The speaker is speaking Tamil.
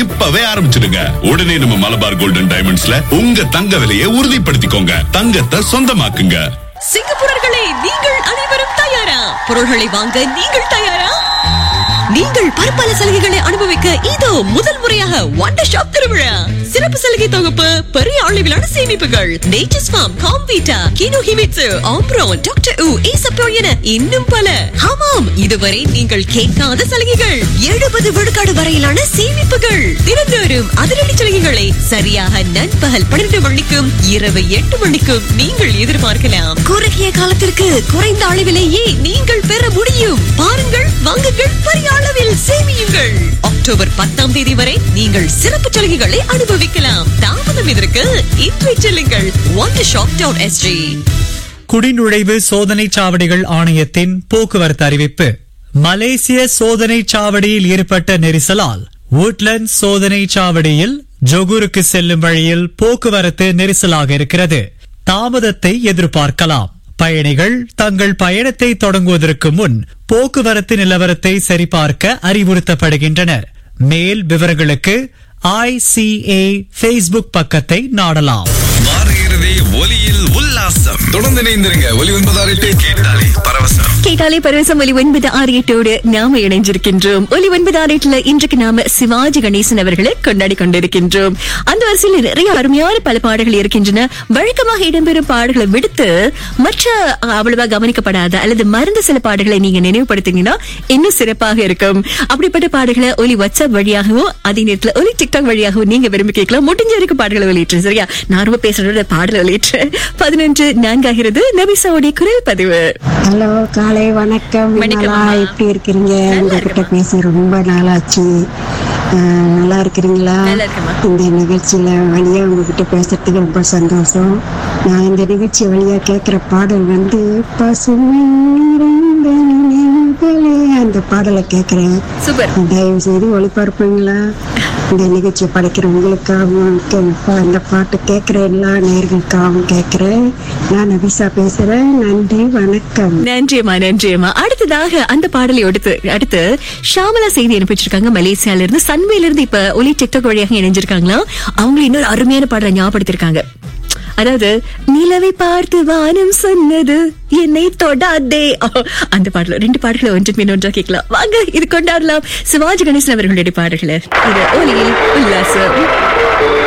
இப்பவே ஆரம்பிச்சிடுங்க உடனே நம்ம மலபார் கோல்டன் டைமண்ட்ஸ்ல உங்க தங்க விலையை உறுதிப்படுத்திக்கோங்க தங்கத்தை சொந்தமாக்குங்க சிங்கப்பூரர்களே நீங்கள் அனைவரும் தயாரா பொருள்களை வாங்க நீங்கள் தயாரா நீங்கள் பற்பல சலுகைகளை அனுபவிக்க இதோ முதல் முறையாக வண்டர் ஷாப் திருவிழா சிறப்பு சலுகை தொகுப்பு பெரிய அளவிலான சேமிப்புகள் nature's farm Comvita Kinohimitsu Ambrone doctor உ ஈசப்போ என இன்னும் பல ஆமாம் இதுவரை நீங்கள் கேட்காத சலுகைகள் எழுபது விழுக்காடு வரையிலான சேமிப்புகள் தினந்தோறும் அதிரடி சலுகைகளை சரியாக நண்பகல் பன்னிரண்டு மணிக்கும் இரவு எட்டு மணிக்கும் நீங்கள் எதிர்பார்க்கலாம் குறுகிய காலத்திற்கு குறைந்த அளவிலேயே நீங்கள் பெற முடியும் பாருங்கள் வாங்குங்கள் பெரிய அளவில் சேமியுங்கள் அக்டோபர் பத்தாம் தேதி வரை நீங்கள் சிறப்பு சலுகைகளை அனுபவிக்கலாம் தாமதம் இதற்கு இன்றை செல்லுங்கள் ஒன் ஷாப் டவுன் எஸ்ஜி குடிநுழைவு சோதனைச் சாவடிகள் ஆணையத்தின் போக்குவரத்து அறிவிப்பு மலேசிய சோதனைச் சாவடியில் ஏற்பட்ட நெரிசலால் woodlands சோதனைச் சாவடியில் ஜொகூருக்கு செல்லும் வழியில் போக்குவரத்து நெரிசலாக இருக்கிறது தாமதத்தை எதிர்பார்க்கலாம் பயணிகள் தங்கள் பயணத்தை தொடங்குவதற்கு முன் போக்குவரத்து நிலவரத்தை சரிபார்க்க அறிவுறுத்தப்படுகின்றனர் மேல் விவரங்களுக்கு ஐசிஏ ஃபேஸ்புக் பக்கத்தை நாடலாம் வார இறுதி ஒலியில் உல்லாசம் தொடர்ந்து இணைந்திருங்க ஒலி ஒன்பதாறு எட்டு கேட்டாலே பரவசம் கேட்டாலே பரவசம் ஒலி ஒன்பது ஆறு எட்டோடு நாம இணைஞ்சிருக்கின்றோம் ஒலி ஒன்பது ஆறு எட்டுல இன்றைக்கு நாம சிவாஜி கணேசன் அவர்களை கொண்டாடி கொண்டிருக்கின்றோம் அந்த வரிசையில் நிறைய அருமையான பல பாடல்கள் இருக்கின்றன வழக்கமாக இடம்பெறும் பாடல்களை விடுத்து மற்ற அஹ், அவ்வளவா கவனிக்கப்படாத அல்லது மறந்த சில பாடல்களை நீங்க நினைவுபடுத்தீங்கன்னா இன்னும் சிறப்பாக இருக்கும் அப்படிப்பட்ட பாடல்களை ஒலி வாட்ஸ்அப் வழியாகவும் அதே நேரத்துல ஒலி டிக்டாக் வழியாகவும் நீங்க விரும்பி கேட்கலாம் முடிஞ்ச வரைக்கும் பாடல்களை வெளியிட்டு சரியா நான் ரொம்ப பேசுறதோட பாடலை வெளியிட்டு பதினொன்று நான்காகிறது நபிசாவுடைய குரல் பதிவு ஹலோ காலை வணக்கம் வணக்கம் நல்லா அம்மா. எப்படி இருக்கிறீங்க நல்லா உங்ககிட்ட இருக்கேம்மா. பேசி ரொம்ப நாளாச்சு அஹ், நல்லா இருக்கிறீங்களா நல்லா இருக்கேம்மா. இந்த நிகழ்ச்சியில வழியா உங்ககிட்ட பேசுறதுக்கு ரொம்ப சந்தோஷம் நான் இந்த நிகழ்ச்சி வழியா கேட்கிற பாடல் வந்து பசுமை நிறைந்த நினைவுகளே அந்த பாடலை கேட்கிறேன் சூப்பர் தயவு செய்து ஒளிபரப்புங்களா இந்த நிகழ்ச்சியை படைக்கிற உங்களுக்காகவும் கே- இந்த பாட்டு கேட்கிற எல்லா நேர்களுக்காகவும் கேட்கிறேன் நான் நபிசா பேசுறேன் நன்றி வணக்கம் நன்றியம்மா நன்றியம்மா அடுத்ததாக அந்த பாடலை அடுத்து அடுத்து ஷாமலா செய்தி அனுப்பிச்சிருக்காங்க மலேசியால இருந்து சன்வேல இருந்து இப்ப ஒலி டிக்டாக் வழியாக இணைஞ்சிருக்காங்களா அவங்க இன்னொரு அருமையான பாடலை ஞாபகப்படுத்திருக்காங்க அதாவது நிலவை பார்த்து வானம் சொன்னது என்னை தொடாதே ஓ, அந்த பாடல ரெண்டு பாடல்களை ஒன்று பின் ஒன்றா கேட்கலாம் வாங்க இது கொண்டாடலாம் சிவாஜி கணேசன் அவர்களுடைய பாடல்களை இது ஒலியில் உல்லாசம்